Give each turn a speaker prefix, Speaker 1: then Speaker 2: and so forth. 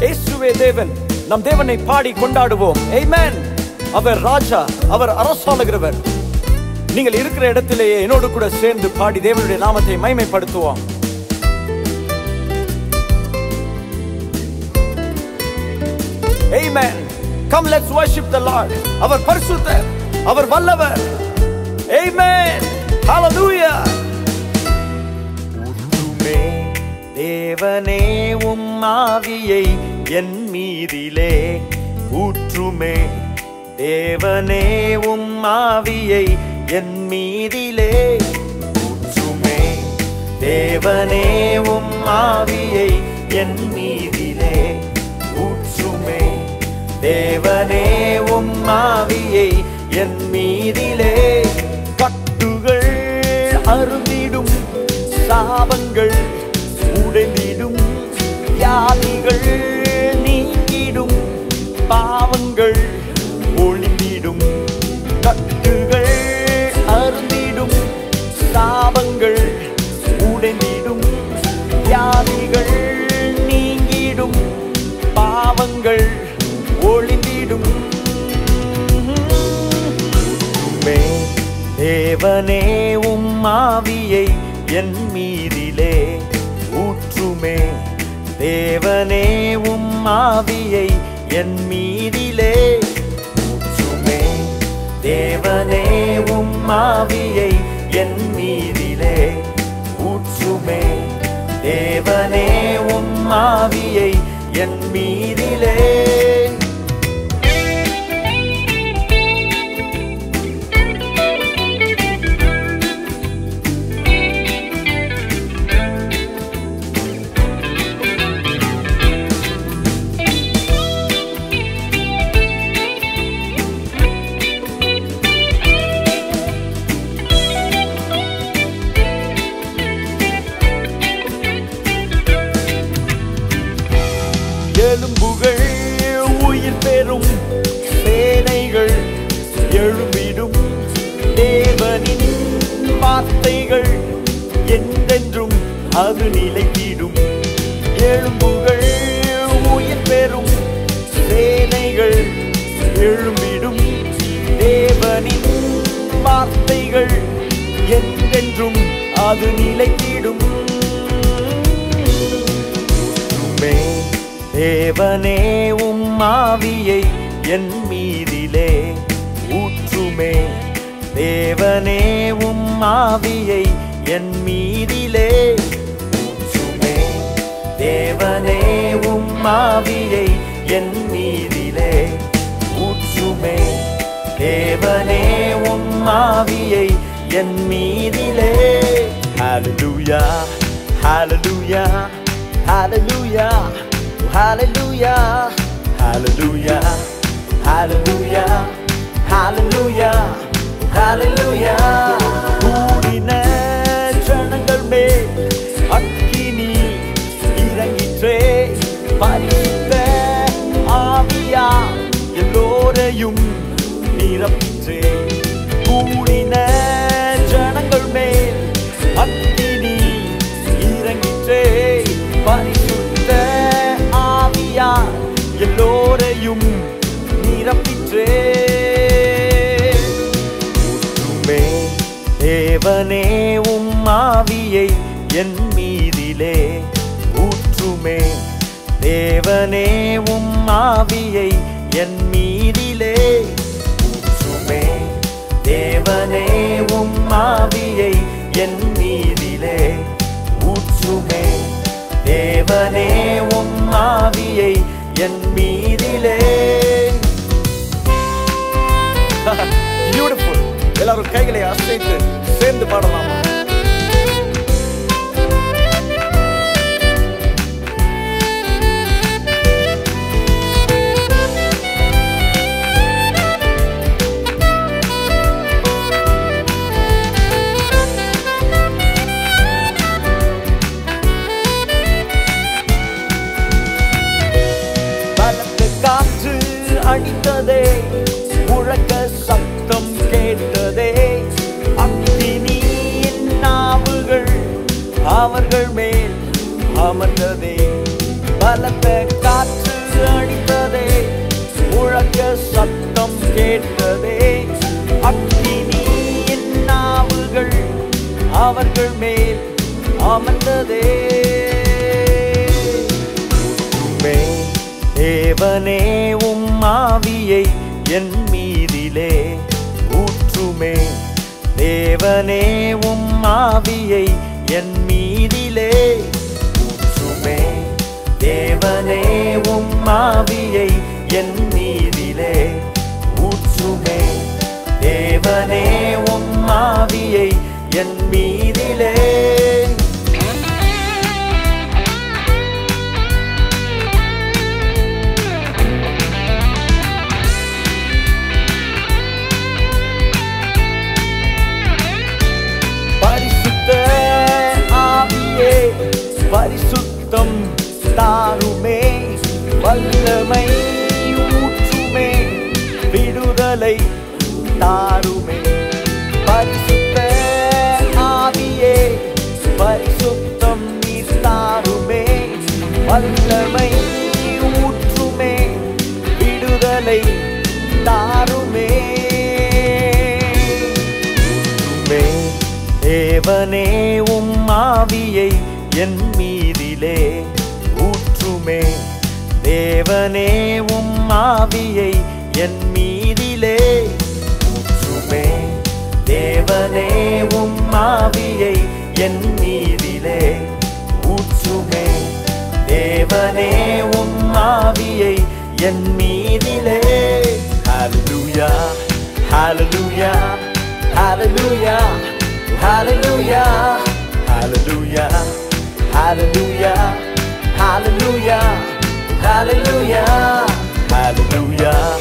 Speaker 1: இயேசுவே தேவன் நம் தேவனை பாடி கொண்டாடுவோம் Amen அவர் ராஜா அவர் அரசாளுகிறவர் நீங்கள் இருக்கிற இடத்திலேயே என்னோடு கூட சேர்ந்து பாடி தேவனுடைய நாமத்தை மைமைப்படுத்துவோம் Amen. Come let's worship the Lord. அவர் பரிசுத்தர் அவர் வல்லவர் Amen. Hallelujah. ஊற்றுமே தேவனே உம் ஆவியை என் மீதிலே ஊற்றுமே தேவனே உம் ஆவியை என் மீதிலே ஊற்றுமே தேவனே உம் ஆவியை என் மீதிலே ஊற்றுமே தேவனே உம் ஆவியை என் மீதிலே கட்டுகள் அருந்திடும் சாபங்கள் உடைந்திடும் வியாதிகள் நீங்கிடும் பாவங்கள் ஒளிந்திடும் கட்டுகள் அருந்திடும் சாபங்கள் உடைந்திடும் வியாதிகள் நீங்கிடும் பாவங்கள் ஒளிந்திடும் ஊற்றுமே தேவனே உம் ஆவியை என் மீதிலே ஊற்றுமே தேவனே உம் ஆவியை என் மீதிலே ஊற்றுமே தேவனே உம் ஆவியை என் மீதிலே ஊற்றுமே தேவனே உம் ஆவியை என் மீதிலே எலும்புகள் உயிர் பெறும் சேனைகள் எழும்பிடும் தேவனின் வார்த்தைகள் என்றென்றும் அது நிலைத்திடும் எலும்புகள் உயிர் பெறும் சேனைகள் எழும்பிடும் தேவனின் வார்த்தைகள் என்றென்றும் அது நிலைத்திடும் ஊற்றுமே தேவனே உம் ஆவியை என் மீதிலே ஊற்றுமே தேவனே உம் ஆவியை என் மீதிலே ஊற்றுமே தேவனே உம் ஆவியை என் மீதிலே ஊற்றுமே தேவனே உம் ஆவியை என் மீதிலே Hallelujah, hallelujah, hallelujah, hallelujah, hallelujah, hallelujah, hallelujah, hallelujah. கூடின ஜனங்கள் மேல் அக்கினி இறங்கிற்றே பரிசுத்த ஆவியா எல்லோரையும் நிரப்பிற்றே கூடின ஜனங்கள் மேல் அக்கினி இறங்கிற்றே பரிசுத்த ஆவியா எல்லோரையும் நிரப்பிற்றே ஊற்றுமே தேவனே உம் ஆவியை என் மீதிலே ஊற்றுமே தேவனே உம் ஆவியை என் மீதிலே ஊற்றுமே தேவனே உம் ஆவியை என் மீதிலே ஊற்றுமே தேவனே உம் ஆவியை என் மீதிலே பியூட்டிஃபுல் எல்லாரும் கைகளை அசைத்து சேர்ந்து பாடலாமா பலத்த காற்று அடித்ததே முழக்க சத்தம் கேட்டதே அக்கினியின் எங்கள் மேல் அமர்ந்ததே ஊற்றுமே தேவனே உம் ஆவியை என் மீதிலே ஊற்றுமே தேவனே உம் ஆவியை என் மீதிலே ஊற்றுமே தேவனே உம் ஆவியை என் மீதிலே ஊற்றுமே தேவனே உம் ஆவியை என் மீதிலே பரிசுத்த ஆவியே பரிசுத்தம் தாருமே வல்லமை ஊற்றுமே விடுதலை தாருமே பரிசுத்த ஆவியே பரிசுத்தம் நீர் தாருமே வல்லமை ஊற்றுமே விடுதலை தாருமே ஊற்றுமே தேவனே உம் ஆவியை என் மீதிலே ஊற்றுமே தேவனே உம் ஆவியை என் மீதிலே ஊற்றுமே தேவனே உம் ஆவியை என் மீதிலே ஊற்றுமே தேவனே உம் ஆவியை என் மீதிலே ஹalleluya ஹalleluya ஹalleluya ஹalleluya ஹalleluya ஹalleluya ஹalleluya ஹalleluya ஹalleluya